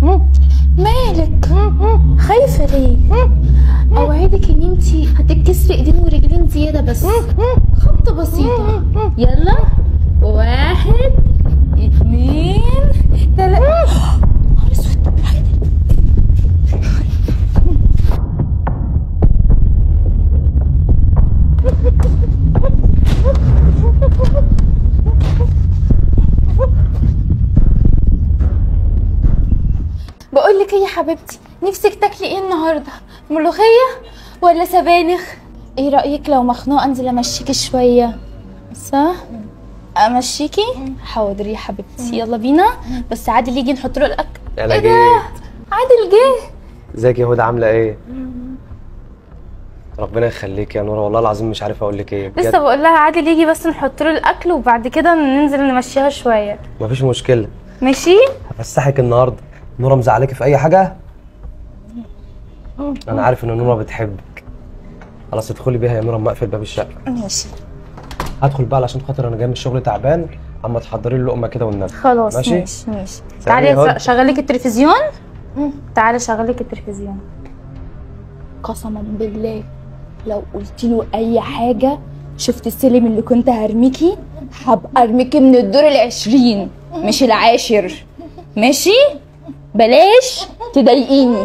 مالك خايفة ليه اوعدك ان انتي هتتكسري ايدين ورجلين زيادة بس خبطة بسيطة يلا واحد اتنين تلاتة نهار اسود بقول لك ايه يا حبيبتي نفسك تاكلي ايه النهارده ملوخيه ولا سبانخ ايه رايك لو مخنوقه انزل امشيكي شويه صح امشيكي حاضر يا حبيبتي يلا بينا بس عادل يجي نحط له الاكل يلا ايه ده جيت. عادل جه ازيك يا هدى عامله ايه ربنا يخليك يا نورة والله العظيم مش عارف اقول لك ايه لسه بجد بقول لها عادل يجي بس نحط له الاكل وبعد كده ننزل نمشيها شويه مفيش مشكله ماشي هفسحك النهارده نورة مزعلاكي في اي حاجه انا عارف ان نورة بتحبك خلاص ادخلي بيها يا نورة اما اقفل باب الشقه ماشي هدخل بقى علشان خاطر انا جاي من الشغل تعبان اما تحضري لي لقمه كده والنبي خلاص ماشي؟ ماشي ماشي سلام تعالي يا هدى. شغلك التلفزيون تعالي شغلك التلفزيون قسما بالله لو قلت له اي حاجه شفت السلم اللي كنت هرميكي هبقى ارميكي من الدور العشرين مش العاشر ماشي بلاش تضايقيني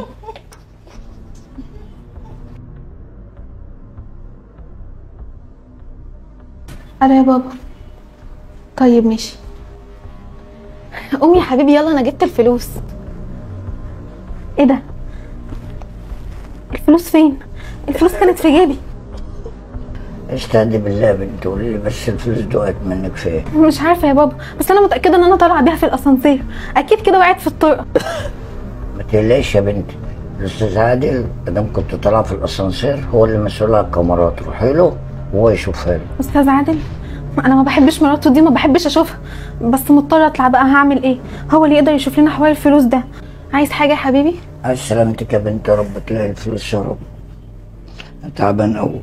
الو يا بابا طيب ماشي قومي يا حبيبي يلا انا جبت الفلوس ايه ده الفلوس فين الفلوس كانت في جيبي استهدي بالله يا بنت قولي لي بس الفلوس دقت منك فين مش عارفه يا بابا بس انا متاكده ان انا طالعه بيها في الاسانسير اكيد كده وقعت في الطرقه ما تقلقش يا بنتي الاستاذ عادل ادام كنت طالعه في الاسانسير هو اللي مسؤول على الكاميرات روحي له وهو يشوفها لي استاذ عادل انا ما بحبش مراته دي ما بحبش اشوفها بس مضطره اطلع بقى هعمل ايه هو اللي يقدر يشوف لنا حوار الفلوس ده عايز حاجه يا حبيبي عايز سلامتك يا بنت يا رب تلاقي الفلوس يا رب أنا تعبان قوي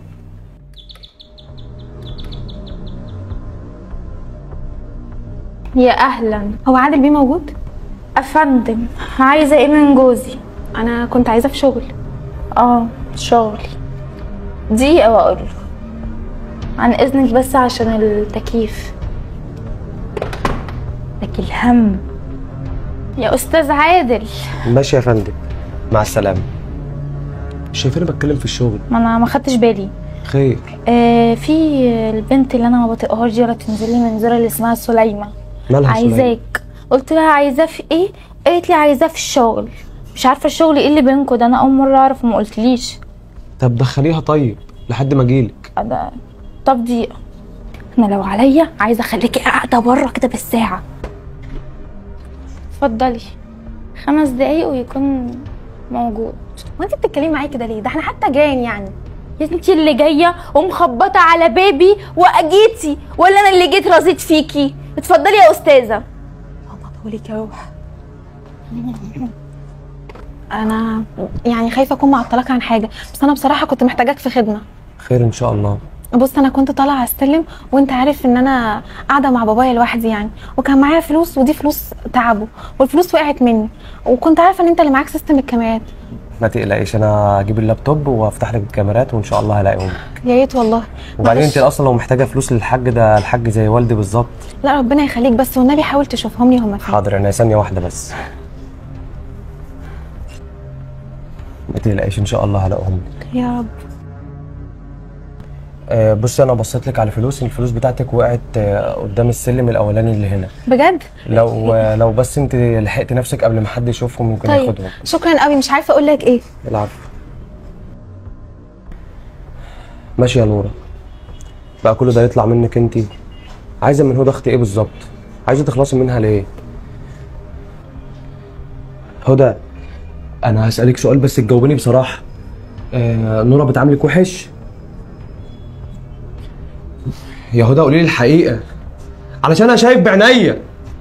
يا اهلا هو عادل بيه موجود افندم عايزه ايه من جوزي انا كنت عايزاه في شغل اه شغل دقيقة واقول له عن اذنك بس عشان التكييف لك الهم يا استاذ عادل ماشي يا فندم مع السلامه شايفاني بتكلم في الشغل ما انا ما خدتش بالي خير آه في البنت اللي انا ما بطيقهاش دي ولا تنزلي من زرع اللي اسمها سليمة مالها سليمان؟ عايزاك قلت لها عايزاه في ايه قالت لي عايزاه في الشغل مش عارفه الشغل ايه اللي بينكوا ده انا اول مره اعرف وما قلتليش طب دخليها طيب لحد ما اجيلك ده طب دقيقة انا لو عليا عايزه اخليكي قاعده بره كده بالساعه اتفضلي خمس دقايق ويكون موجود وانت بتتكلمي معايا كده ليه ده احنا حتى جايين يعني يا انتي اللي جايه ومخبطه على بابي واجيتي ولا انا اللي جيت رزيت فيكي اتفضلي يا استاذه الله بقولك يا روح انا يعني خايفه اكون معطلاك عن حاجه بس انا بصراحه كنت محتاجاك في خدمه خير ان شاء الله بص انا كنت طالعه على السلم وانت عارف ان انا قاعده مع بابايا لوحدي يعني وكان معايا فلوس ودي فلوس تعبه والفلوس وقعت مني وكنت عارفه ان انت اللي معاك سيستم الكاميرات ما تقلقيش انا هجيب اللابتوب وافتح لك الكاميرات وان شاء الله هلاقيهم يا ريت والله وبعدين معلش. انت اصلا لو محتاجه فلوس للحاج ده الحاج زي والدي بالظبط لا ربنا يخليك بس والنبي حاول تشوفهم لي هما فين حاضر انا ثانيه واحده بس ما تقلقيش ان شاء الله هلاقيهم لك يا رب آه بصي انا بصيت لك على الفلوس الفلوس بتاعتك وقعت آه قدام السلم الاولاني اللي هنا بجد لو آه لو بس انت لحقت نفسك قبل ما حد يشوفهم ممكن طيب ياخدهم شكرا قوي مش عارفه اقول لك ايه العفو ماشي يا نورة بقى كل ده يطلع منك انت عايزه من هدى اختي ايه بالظبط عايزه تخلصي منها ليه هدى انا هسألك سؤال بس تجاوبيني بصراحه آه نورة بتعاملك وحش يا هدى قولي لي الحقيقه علشان انا شايف بعينيا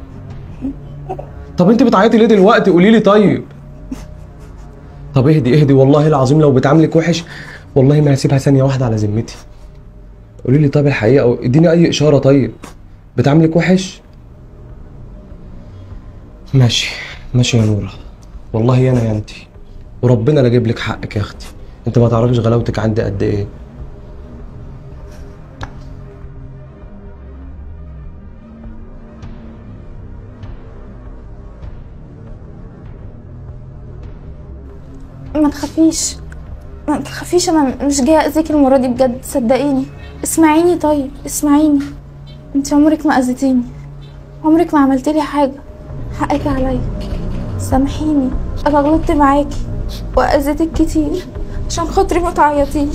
طب انت بتعيطي ليه دلوقتي قولي لي طيب طب اهدي اهدي والله العظيم لو بتعاملك وحش والله ما هسيبها ثانيه واحده على ذمتي قولي لي طب الحقيقه او اديني اي اشاره طيب بتعاملك وحش ماشي ماشي يا نوره والله يا انا يا انتي وربنا لا اجيب لك حقك يا اختي انت ما تعرفيش غلاوتك عندي قد ايه ما تخافيش ما تخافيش انا مش جايه اذيك المره دي بجد صدقيني اسمعيني طيب اسمعيني انت عمرك ما اذيتيني عمرك ما عملت لي حاجه حقك عليا سامحيني انا غلطت معاكي واذيتك كتير عشان خاطري ما تعيطيش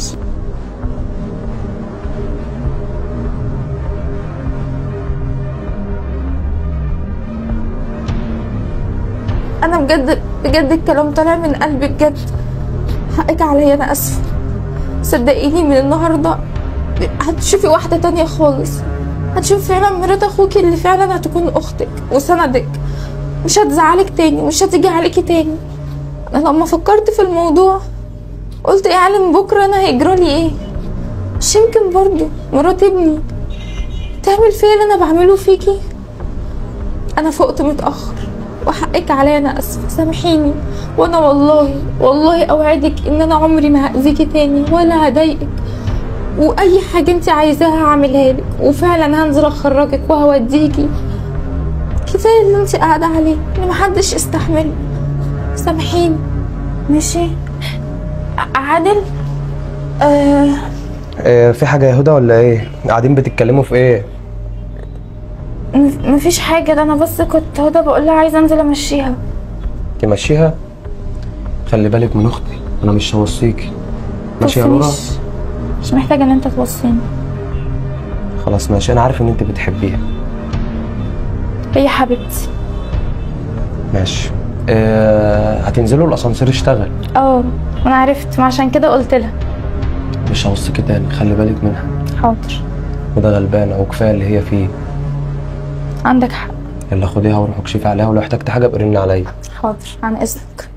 انا بجد بجد الكلام طالع من قلبي بجد حقك عليا انا اسفه صدقيني من النهارده هتشوفي واحده تانية خالص هتشوفي فعلا مرات اخوكي اللي فعلا هتكون اختك وسندك مش هتزعلك تاني مش هتيجي عليكي تاني انا لما فكرت في الموضوع قلت يا عالم بكره انا هيجرالي ايه مش يمكن برضه مرات ابني تعمل فيا اللي انا بعمله فيكي انا فقت متاخر وحقك عليا انا اسفه سامحيني وانا والله والله اوعدك ان انا عمري ما هاذيكي تاني ولا هضايقك واي حاجه انت عايزاها هعملها لك وفعلا هنزل اخرجك وهوديكي كفايه اللي انت قاعده عليه اللي محدش يستحمله سامحيني ماشي ع- عادل آه إيه في حاجه يا هدى ولا ايه قاعدين بتتكلموا في ايه مف- مفيش حاجه ده انا بس كنت هدى بقول لها عايزه انزل امشيها تمشيها خلي بالك من اختي انا مش هوصيكي ماشي يا نورا توصينيش. مش محتاجه ان انت توصيني خلاص ماشي انا عارف ان انت بتحبيها هي حبيبتي ماشي آه هتنزلوا الاسانسير اشتغل اه انا عرفت ما عشان كده قلت لها مش هوصيكي تاني خلي بالك منها حاضر وده غلبانه وكفايه اللي هي فيه عندك حق يلا خديها وروح اكشفي عليها ولو احتجت حاجه ابقى رن عليا حاضر عن اذنك